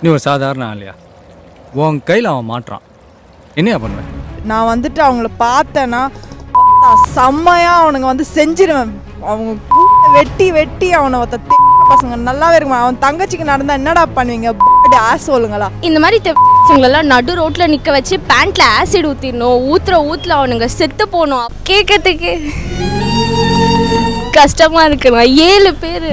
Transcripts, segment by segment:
நீ ஒரு சாதாரண ஆளியா உன் கையில் அவன் மாட்டுறான் என்னையா பண்ணுவேன் நான் வந்துட்டு அவங்கள பார்த்தேன்னா பார்த்தா செம்மையா அவனுங்க வந்து செஞ்சிருவேன் அவங்க பூட்டை வெட்டி வெட்டி அவனை ஒருத்த தே- பசங்க நல்லாவே இருக்குமா அவன் தங்கச்சிக்கு நடந்தா என்னடா பண்ணுவீங்க ஆஸ் சொல்லுங்களா இந்த மாதிரி தெவங்களெல்லாம் நடு ரோட்ல நிக்க வச்சு பேண்ட்ல ஆசிட் ஊத்திடணும் ஊத்துற ஊத்துல அவனுங்க செத்து போகணும் கேட்கறதுக்கு கஷ்டமா இருக்குண்ணா ஏழு பேர்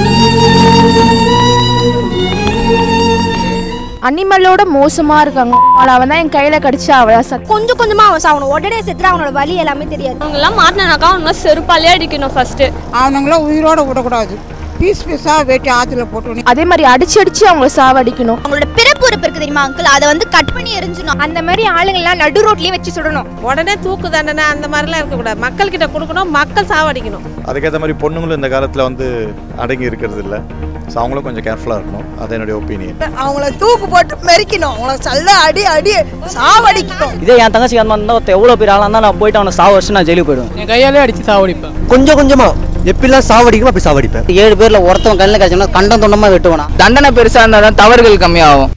அனிமலோட மோசமா இருக்காங்க அவன் தான் என் கையில கடிச்சு அவளா சத் கொஞ்சம் கொஞ்சமா அவன் சாகணும் உடனே செத்துற அவனோட வலி எல்லாமே தெரியாது அவங்கெல்லாம் மாட்டினாக்கா அவங்கள செருப்பாலே அடிக்கணும் ஃபர்ஸ்ட் அவனுங்களாம் உயிரோட விடக்கூடாது பீஸ் பீஸாக வெட்டி ஆற்றுல போட்டு அதே மாதிரி அடிச்சு அடிச்சு அவங்கள சாவடிக்கணும் அவங்களோட பிறப்பு உறுப்பு இருக்கு தெரியுமா அங்கிள் அதை வந்து கட் பண்ணி எரிஞ்சிடணும் அந்த மாதிரி ஆளுங்கெல்லாம் நடு ரோட்லயே வச்சு சுடணும் உடனே தூக்கு தண்டனை அந்த மாதிரிலாம் இருக்கக்கூடாது மக்கள்கிட்ட கொடுக்கணும் மக்கள் சாவடிக்கணும் அதுக்கேற்ற மாதிரி பொண்ணுங்களும் இந்த காலத்தில் வந்து அடங்கி இருக்கிறது இல்லை ஸோ அவங்களும் கொஞ்சம் கேர்ஃபுல்லாக இருக்கணும் அது என்னுடைய ஒப்பீனியன் அவங்கள தூக்கு போட்டு மெரிக்கணும் அவங்கள சல்ல அடி அடி சாவடிக்கணும் இதே என் தங்கச்சிக்கு அந்த மாதிரி இருந்தால் ஒருத்தன் எவ்வளோ பேர் ஆளாக இருந்தால் நான் போயிட்டு அவனை சாவ வச்சு நான் ஜெயிலுக்கு போயிடுவேன் என் கையாலே அடிச்சு சாவடிப்பேன் கொஞ்சம் கொஞ்சமா எப்படிலாம் சாவடிக்கணும் அப்படி சாவடிப்பேன் ஏழு பேரில் ஒருத்தவன் கண்ணில் கிடச்சோம்னா கண்டம் தொண்டமாக வெட்டுவானா தண்டனை பெருசா இருந்தால் தான் தவறுகள் கம்மியாகும்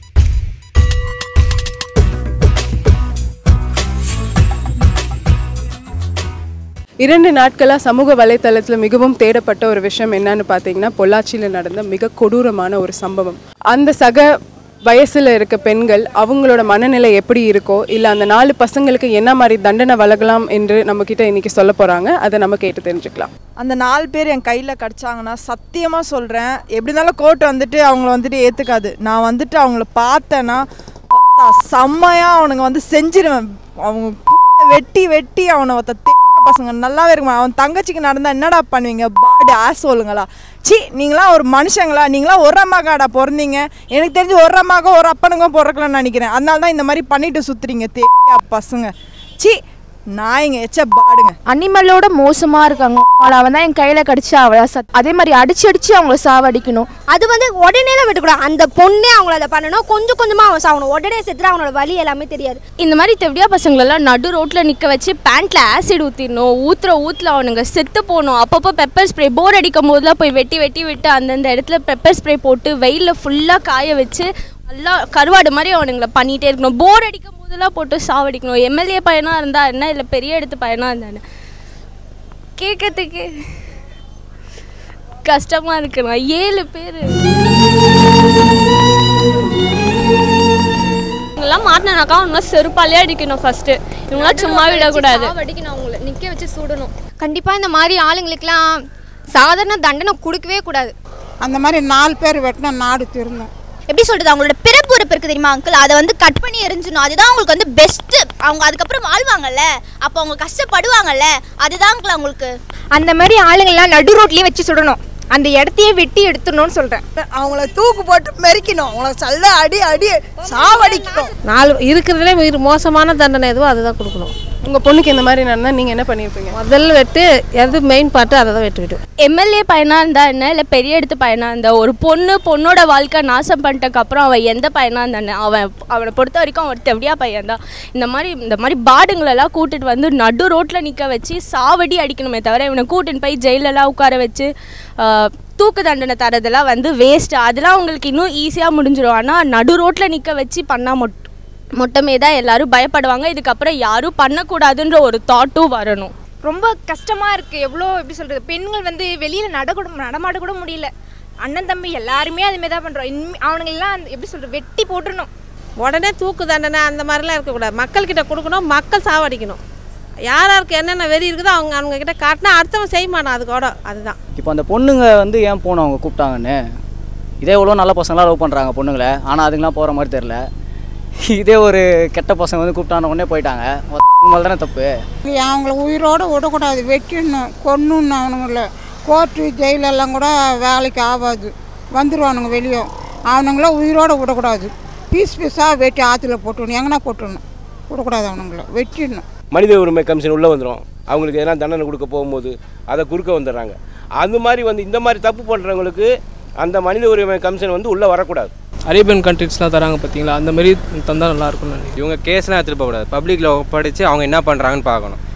இரண்டு நாட்களாக சமூக வலைத்தளத்தில் மிகவும் தேடப்பட்ட ஒரு விஷயம் என்னன்னு பார்த்தீங்கன்னா பொள்ளாச்சியில் நடந்த மிக கொடூரமான ஒரு சம்பவம் அந்த சக வயசில் இருக்க பெண்கள் அவங்களோட மனநிலை எப்படி இருக்கோ இல்லை அந்த நாலு பசங்களுக்கு என்ன மாதிரி தண்டனை வழங்கலாம் என்று நம்மக்கிட்ட இன்னைக்கு சொல்ல போகிறாங்க அதை நம்ம கேட்டு தெரிஞ்சுக்கலாம் அந்த நாலு பேர் என் கையில் கிடச்சாங்கன்னா சத்தியமாக சொல்கிறேன் எப்படி இருந்தாலும் கோர்ட் வந்துட்டு அவங்கள வந்துட்டு ஏற்றுக்காது நான் வந்துட்டு அவங்கள பார்த்தேன்னா பார்த்தா செம்மையாக அவனுங்க வந்து செஞ்சிருவேன் அவங்க பூட்டை வெட்டி வெட்டி அவனை ஒருத்த தே- பசங்க நல்லாவே இருக்குமா அவன் தங்கச்சிக்கு நடந்தா என்னடா பண்ணுவீங்க பாடி ஆஸ் சொல்லுங்களா சி நீங்களாம் ஒரு மனுஷங்களா நீங்களாம் ஒரு அம்மாக்காடா பிறந்தீங்க எனக்கு தெரிஞ்சு ஒரு அம்மாக்கோ ஒரு அப்பனுக்கோ பிறக்கலன்னு நினைக்கிறேன் அதனால தான் இந்த மாதிரி பண்ணிட்டு சுத்துறீங்க தேவையா பசங்க சி நாய்ங்க எச்ச பாடுங்க அனிமலோட மோசமா இருக்காங்க அவன் தான் என் கையில கடிச்சு அவளா சத் அதே மாதிரி அடிச்சு அடிச்சு அவங்கள சாவடிக்கணும் அது வந்து உடனேலாம் விட்டுக்கூடாது அந்த பொண்ணே அவங்கள அதை பண்ணணும் கொஞ்சம் கொஞ்சமா அவன் சாகணும் உடனே செத்துற அவனோட வலி எல்லாமே தெரியாது இந்த மாதிரி தெவிடியா பசங்களெல்லாம் நடு ரோட்ல நிக்க வச்சு பேண்ட்ல ஆசிட் ஊத்திடணும் ஊத்துற ஊத்துல அவனுங்க செத்து போகணும் அப்பப்போ பெப்பர் ஸ்ப்ரே போர் அடிக்கும் போதெல்லாம் போய் வெட்டி வெட்டி விட்டு அந்தந்த இடத்துல பெப்பர் ஸ்ப்ரே போட்டு வெயில்ல ஃபுல்லா காய வச்சு நல்லா கருவாடு மாதிரி அவனுங்களை பண்ணிட்டே இருக்கணும் போர் அடிக்கும் போதெல்லாம் போட்டு சாவடிக்கணும் எம்எல்ஏ பையனா இருந்தா என்ன இல்லை பெரிய இடத்து பையனா இருந்தா கேட்கறதுக்கு கஷ்டமா இருக்குண்ணா ஏழு பேர் இவங்கெல்லாம் மாட்டினாக்கா அவங்க செருப்பாலே அடிக்கணும் ஃபர்ஸ்ட் இவங்களாம் சும்மா விடக்கூடாது அடிக்கணும் அவங்கள நிக்க வச்சு சுடணும் கண்டிப்பா இந்த மாதிரி ஆளுங்களுக்குலாம் சாதாரண தண்டனை கொடுக்கவே கூடாது அந்த மாதிரி நாலு பேர் வெட்டினா நாடு திருந்தும் எப்படி சொல்றது அவங்களோட பிறப்பு உறுப்பு இருக்கு தெரியுமா அங்கிள் அதை வந்து கட் பண்ணி எரிஞ்சிடணும் அதுதான் அவங்களுக்கு வந்து பெஸ்ட் அவங்க அதுக்கப்புறம் வாழ்வாங்கல்ல அப்போ அவங்க கஷ்டப்படுவாங்கல்ல அதுதான் அங்கிள் அவங்களுக்கு அந்த மாதிரி ஆளுங்கெல்லாம் நடு ரோட்லயே வச்சு சுடணும் அந்த இடத்தையே வெட்டி எடுத்துடணும்னு சொல்றேன் அவங்கள தூக்கு போட்டு மெரிக்கணும் அவங்கள சல்ல அடி அடி சாவடிக்கணும் நாலு இருக்கிறதுலே மிக மோசமான தண்டனை எதுவோ அதை தான் கொடுக்கணும் உங்கள் பொண்ணுக்கு இந்த மாதிரி நடந்தால் நீங்கள் என்ன பண்ணியிருப்பீங்க முதல்ல வெட்டு எது மெயின் பார்ட்டு அதை தான் வெட்டு விடும் எம்எல்ஏ பையனா இருந்தா என்ன இல்லை பெரிய இடத்து பையனா இருந்தா ஒரு பொண்ணு பொண்ணோட வாழ்க்கை நாசம் பண்ணிட்டக்கு அப்புறம் அவன் எந்த பையனா இருந்தானே அவன் அவனை பொறுத்த வரைக்கும் அவன் தெவடியா பையன் தான் இந்த மாதிரி இந்த மாதிரி பாடுங்களெல்லாம் கூட்டிட்டு வந்து நடு ரோட்ல நிக்க வச்சு சாவடி அடிக்கணுமே தவிர இவனை கூட்டின்னு போய் ஜெயிலெல்லாம் உட்கார வச்சு ஆஹ், தூக்கு தண்டனை தரதெல்லாம் வந்து வேஸ்ட் அதெல்லாம் அவங்களுக்கு இன்னும் ஈஸியாக முடிஞ்சிடும் ஆனால் நடு ரோட்டில் நிற்க வச்சு பண்ணால் மொட் மொட்டமே தான் எல்லாரும் பயப்படுவாங்க இதுக்கப்புறம் யாரும் பண்ணக்கூடாதுன்ற ஒரு தாட்டும் வரணும் ரொம்ப கஷ்டமா இருக்கு எவ்வளோ எப்படி சொல்றது பெண்கள் வந்து வெளியில நடக்கூட நடமாட கூட முடியல அண்ணன் தம்பி எல்லாருமே அதுமாரி தான் பண்றோம் இனிமே அவனுங்க எல்லாம் அந்த- எப்படி சொல்றது வெட்டி போட்டுறணும் உடனே தூக்கு தண்டனை அந்த மாதிரிலாம் இருக்கக்கூடாது மக்கள்கிட்ட கொடுக்கணும் மக்கள் சாவடிக்கணும் யார் யாருக்கு என்னென்ன வெறி இருக்குதோ அவங்க அவங்க கிட்ட காட்டினா அடுத்தவன் செய்ய மாட்டான் அது கூட அதுதான் இப்போ அந்த பொண்ணுங்க வந்து ஏன் போனோம் அவங்க கூப்பிட்டாங்கன்னு இதே எவ்வளோ நல்ல பசங்களாம் லவ் பண்ணுறாங்க பொண்ணுங்களை ஆனால் அதுங்களாம் போகிற மாதிரி தெரில இதே ஒரு கெட்ட பசங்க வந்து கூப்பிட்டான உடனே போயிட்டாங்க அவங்க மேலே தானே தப்பு அவங்கள உயிரோட விடக்கூடாது வெட்டிடணும் கொன்னுன்னு அவனுங்கள கோர்ட்டு ஜெயிலெல்லாம் கூட வேலைக்கு ஆகாது வந்துடுவானுங்க வெளியே அவனுங்கள உயிரோட விடக்கூடாது பீஸ் பீஸாக வெட்டி ஆற்றுல போட்டுடணும் எங்கன்னா போட்டுடணும் விடக்கூடாது அவனுங்கள வெட்டிடணும் மனித உரிமை கமிஷன் உள்ளே வந்துடும் அவங்களுக்கு எதனா தண்டனை கொடுக்க போகும்போது அதை குறுக்க வந்துடுறாங்க அந்த மாதிரி வந்து இந்த மாதிரி தப்பு பண்ணுறவங்களுக்கு அந்த மனித உரிமை கமிஷன் வந்து உள்ளே வரக்கூடாது அரேபியன் கண்ட்ரிஸ்லாம் தராங்க பார்த்தீங்களா அந்த மாதிரி தந்தால் நல்லா இருக்கும்னு நினைக்கிறேன் இவங்க கேஸ்லாம் எடுத்துகிட்டு போகக்கூடாது பப்ளிக்கில் ஒப்படைச்சு அவங்க என்ன பண்ணுறாங்கன்னு பார்க்கணும்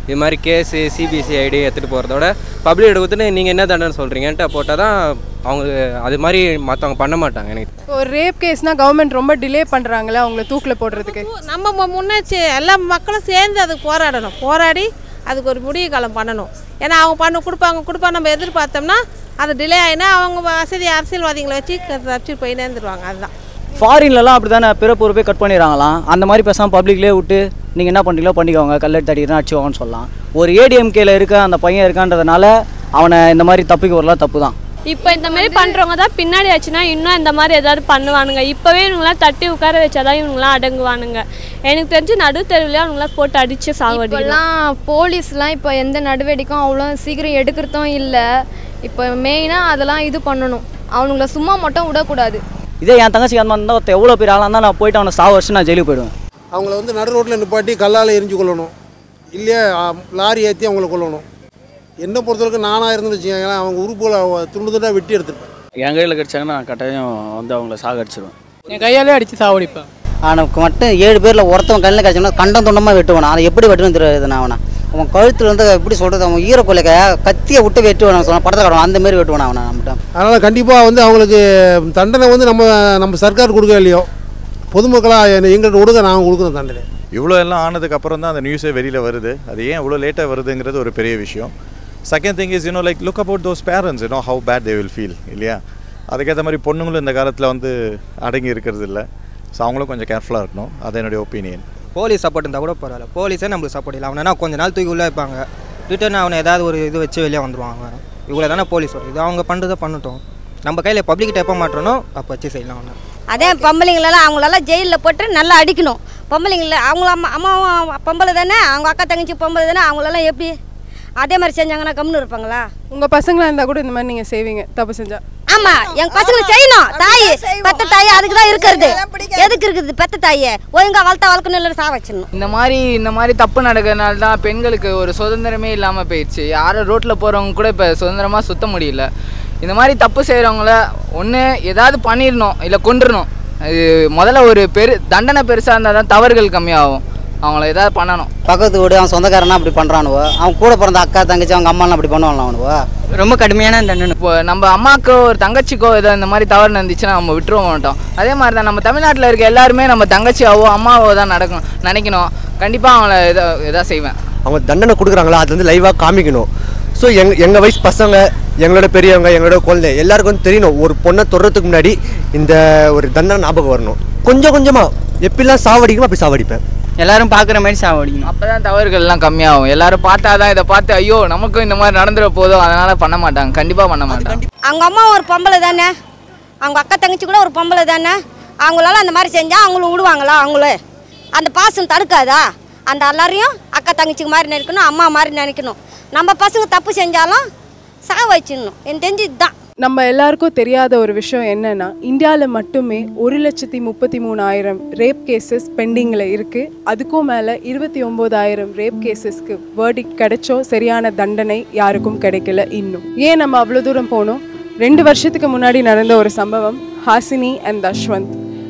இது மாதிரி கேஸு சிபிசி ஐடி எடுத்துகிட்டு போகிறதோட பப்ளிக் எடுத்துட்டு நீங்கள் என்ன தண்டனை சொல்கிறீங்கன்ட்டு போட்டால் தான் அவங்க அது மாதிரி மற்றவங்க பண்ண மாட்டாங்க எனக்கு ஒரு ரேப் கேஸ்னால் கவர்மெண்ட் ரொம்ப டிலே பண்ணுறாங்களே அவங்கள தூக்கில் போடுறதுக்கு நம்ம மு- முன்னேச்சு எல்லா மக்களும் சேர்ந்து அதுக்கு போராடணும் போராடி அதுக்கு ஒரு முடிவு காலம் பண்ணணும் ஏன்னா அவங்க பண்ண கொடுப்பாங்க கொடுப்பாங்க நம்ம எதிர்பார்த்தோம்னா அது டிலே ஆகினா அவங்க வசதி அரசியல்வாதிகளை வச்சு தப்பிச்சு போய் நேர்ந்துருவாங்க அதுதான் ஃபாரின்லலாம் அப்படி தானே பிற பொறுப்பே கட் பண்ணிடுறாங்களாம் அந்த மாதிரி பேசாமல் பப்ளிக்லேயே விட்டு நீங்கள் என்ன பண்ணுறீங்களோ பண்ணிக்கோங்க கல்லெடுத்து அடிக்கிறா அடிச்சுக்கோங்கன்னு சொல்லலாம் ஒரு ஏடிஎம்கேல இருக்க அந்த பையன் இருக்கான்றதுனால அவனை இந்த மாதிரி தப்பிக்க வரலாம் தப்பு தான் இப்போ இந்த மாதிரி பண்ணுறவங்க தான் பின்னாடி ஆச்சுன்னா இன்னும் இந்த மாதிரி ஏதாவது பண்ணுவானுங்க இப்போவே இவங்களாம் தட்டி உட்கார வச்சாதான் இவங்களாம் அடங்குவானுங்க எனக்கு தெரிஞ்சு நடு தெருவிலே அவங்களாம் போட்டு அடித்து சாவடிக்கலாம் இப்போல்லாம் போலீஸ்லாம் இப்போ எந்த நடவடிக்கையும் அவ்வளோ சீக்கிரம் எடுக்கிறதும் இல்லை இப்போ மெயினாக அதெல்லாம் இது பண்ணணும் அவனுங்கள சும்மா மட்டும் விடக்கூடாது இதே என் தங்கச்சி அந்த மாதிரி இருந்தால் ஒருத்தன் எவ்வளோ பெரிய ஆளாக இருந்தால் நான் போயிட்டு அவனை சாவ வச்சு நான் ஜெயிலுக்கு போயிடுவேன் அவங்கள வந்து நடு ரோட்டில் நிப்பாட்டி கல்லால் எரிஞ்சு கொள்ளணும் இல்லையா ஆ, லாரி ஏற்றி அவங்கள கொல்லணும் என்னை பொறுத்தவரைக்கும் நானாக இருந்துன்னு வச்சுக்கோங்களேன் அவங்க உறுப்புகளை துண்டு துண்டாக வெட்டி எடுத்துருப்பேன் என் கையில் கிடச்சாங்கன்னா நான் கட்டாயம் வந்து அவங்கள சாகடிச்சிருவேன் என் கையாலே அடித்து சாவடிப்பேன் அவனுக்கு மட்டும் ஏழு பேரில் ஒருத்தவன் கண்ணில் கிடச்சோம்னா கண்டம் துண்டமாக வெட்டுவான் அதை எப்படி வெட்டணும் தெரியாது நான் அவனை அவன் கழுத்தில் வந்து எப்படி சொல்கிறது அவன் ஈரக்கொலைக்க கத்தியை விட்டு வெட்டுவான் சொன்ன படத்தை காட்டுவான் அந்த மாதிரி வெட்டுவான் அவனை நம்மகிட்ட அதனால் கண்டிப்பாக வந்து அவங்களுக்கு தண்டனை வந்து நம்ம நம்ம சர்க்கார் கொடுக்க இல்லையோ பொதுமக்களாக எங்கள்கிட்ட கொடுக்க நாங்கள் கொடுக்குறோம் தண்டனை இவ்வளோ எல்லாம் ஆனதுக்கு அப்புறம் தான் அந்த நியூஸே வெளியில் வருது அது ஏன் இவ்வளோ லேட்டாக வருதுங்கிறது ஒரு பெரிய விஷயம் second thing is you know like look about those parents you know how bad they will feel இல்லையா அதுக்கேற்ற மாதிரி பொண்ணுங்களும் இந்த காலத்தில் வந்து அடங்கி இருக்கிறது இல்லை ஸோ அவங்களும் கொஞ்சம் கேர்ஃபுல்லாக இருக்கணும் அது என்னுடைய ஒப்பீனியன் போலீஸ் சப்போர்ட் இருந்தால் கூட பரவாயில்ல போலீஸே நம்மளுக்கு சப்போர்ட் இல்லை அவனா கொஞ்ச நாள் தூக்கி உள்ளே வைப்பாங்க ரிட்டர்ன் அவனை ஏதாவது ஒரு இது வச்சு வெளியே வந்துடுவான் அவன் இவ்வளோ தானே போலீஸ் இது அவங்க பண்ணுறதை பண்ணட்டும் நம்ம கையில் பப்ளிக்கிட்ட எப்போ மாட்டணும் அப்போ வச்சு செய்யலாம் அவனை அதே பொம்பளைங்களெல்லாம் அவங்களெல்லாம் ஜெயிலில் போட்டு நல்லா அடிக்கணும் பொம்பளைங்கள அவங்கள அம்மா அம்மாவும் பொம்பளை தானே அவங்க அக்கா தங்கச்சி பொம்பளை தானே அவங்களெல்லாம் எப்படி அதே மாதிரி செஞ்சாங்கன்னா கம்முன்னு இருப்பாங்களா உங்கள் பசங்களாக இருந்தால் கூட இந்த மாதிரி நீங்கள் செய்வீங்க தப்பு செஞ்சா ஆமா எங்க பசங்களை செய்யணும் தாய் பெத்த தாய் அதுக்கு தான் இருக்கிறது எதுக்கு இருக்குது பெத்த தாயை ஒழுங்கா வளர்த்தா வளர்க்கணும் இல்லை சா வச்சிடணும் இந்த மாதிரி இந்த மாதிரி தப்பு நடக்கிறதுனால தான் பெண்களுக்கு ஒரு சுதந்திரமே இல்லாமல் போயிடுச்சு யாரும் ரோட்டில் போகிறவங்க கூட இப்போ சுதந்திரமாக சுத்த முடியல இந்த மாதிரி தப்பு செய்கிறவங்கள ஒன்று ஏதாவது பண்ணிடணும் இல்லை கொண்டுறணும் அது முதல்ல ஒரு பெரு தண்டனை பெருசாக இருந்தால் தான் தவறுகள் கம்மியாகும் அவங்கள ஏதாவது பண்ணணும் பக்கத்து வீடு அவன் சொந்தக்காரனா அப்படி பண்ணுறானுவோ அவன் கூட பிறந்த அக்கா தங்கச்சி அவங்க அம்மாலாம் அப்படி பண்ணுவான்ல அவனுவோ ரொம்ப கடுமையான தண்டனை இப்போ நம்ம அம்மாக்கோ ஒரு தங்கச்சிக்கோ ஏதோ இந்த மாதிரி தவறு நடந்துச்சுன்னா நம்ம விட்டுருவ மாட்டோம் அதே மாதிரி தான் நம்ம தமிழ்நாட்டில் இருக்க எல்லாருமே நம்ம தங்கச்சியாவோ அம்மாவோ தான் நடக்கணும் நினைக்கணும் கண்டிப்பாக அவங்கள எதோ எதாவது செய்வேன் அவங்க தண்டனை கொடுக்குறாங்களா அது வந்து லைவாக காமிக்கணும் ஸோ எங் எங்கள் வயசு பசங்க எங்களோட பெரியவங்க எங்களோட குழந்தை எல்லாருக்கும் வந்து தெரியணும் ஒரு பொண்ணை தொடுறதுக்கு முன்னாடி இந்த ஒரு தண்டனை ஞாபகம் வரணும் கொஞ்சம் கொஞ்சமாக எப்படிலாம் சாவடிக்கணும் அப்படி சாவடிப்பேன் எல்லாரும் பார்க்குற மாதிரி சாவடிக்கணும் அப்போ தான் தவறுகள்லாம் கம்மியாகும் எல்லாரும் பார்த்தா தான் இதை பார்த்து ஐயோ நமக்கும் இந்த மாதிரி நடந்துட போதும் அதனால் பண்ண மாட்டாங்க கண்டிப்பாக பண்ண மாட்டாங்க அவங்க அம்மா ஒரு பொம்பளை தானே அவங்க அக்கா தங்கச்சி கூட ஒரு பொம்பளை தானே அவங்களால அந்த மாதிரி செஞ்சால் அவங்களும் விடுவாங்களா அவங்களே அந்த பாசம் தடுக்காதா அந்த எல்லாரையும் அக்கா தங்கச்சிக்கு மாதிரி நினைக்கணும் அம்மா மாதிரி நினைக்கணும் நம்ம பசங்க தப்பு செஞ்சாலும் சாக வச்சிடணும் எனக்கு தெரிஞ்சு இதுதான் நம்ம எல்லாருக்கும் தெரியாத ஒரு விஷயம் என்னன்னா இந்தியாவில் மட்டுமே ஒரு லட்சத்தி முப்பத்தி மூணாயிரம் ரேப் கேசஸ் பெண்டிங்கில் இருக்குது அதுக்கும் மேலே இருபத்தி ஒம்போதாயிரம் ரேப் கேசஸ்க்கு வேர்டிக் கிடைச்சோ சரியான தண்டனை யாருக்கும் கிடைக்கல இன்னும் ஏன் நம்ம அவ்வளோ தூரம் போனோம் ரெண்டு வருஷத்துக்கு முன்னாடி நடந்த ஒரு சம்பவம் ஹாசினி அண்ட் தஷ்வந்த்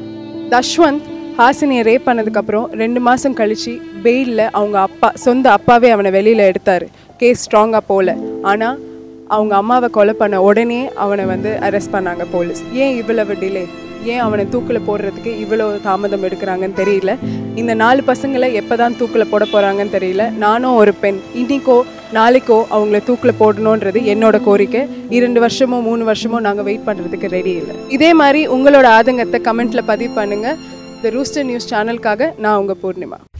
தஷ்வந்த் ஹாசினியை ரேப் பண்ணதுக்கப்புறம் ரெண்டு மாதம் கழித்து பெயிலில் அவங்க அப்பா சொந்த அப்பாவே அவனை வெளியில் எடுத்தார் கேஸ் ஸ்ட்ராங்காக போகல ஆனால் அவங்க அம்மாவை கொலை பண்ண உடனே அவனை வந்து அரெஸ்ட் பண்ணாங்க போலீஸ் ஏன் இவ்வளவு டிலே ஏன் அவனை தூக்கில் போடுறதுக்கு இவ்வளோ தாமதம் எடுக்கிறாங்கன்னு தெரியல இந்த நாலு பசங்களை எப்போ தான் தூக்கில் போட போகிறாங்கன்னு தெரியல நானும் ஒரு பெண் இன்னிக்கோ நாளைக்கோ அவங்கள தூக்கில் போடணுன்றது என்னோட கோரிக்கை இரண்டு வருஷமோ மூணு வருஷமோ நாங்கள் வெயிட் பண்ணுறதுக்கு ரெடி இல்லை இதே மாதிரி உங்களோட ஆதங்கத்தை கமெண்ட்டில் பதிவு பண்ணுங்கள் த ரூஸ்டர் நியூஸ் சேனலுக்காக நான் உங்கள் பூர்ணிமா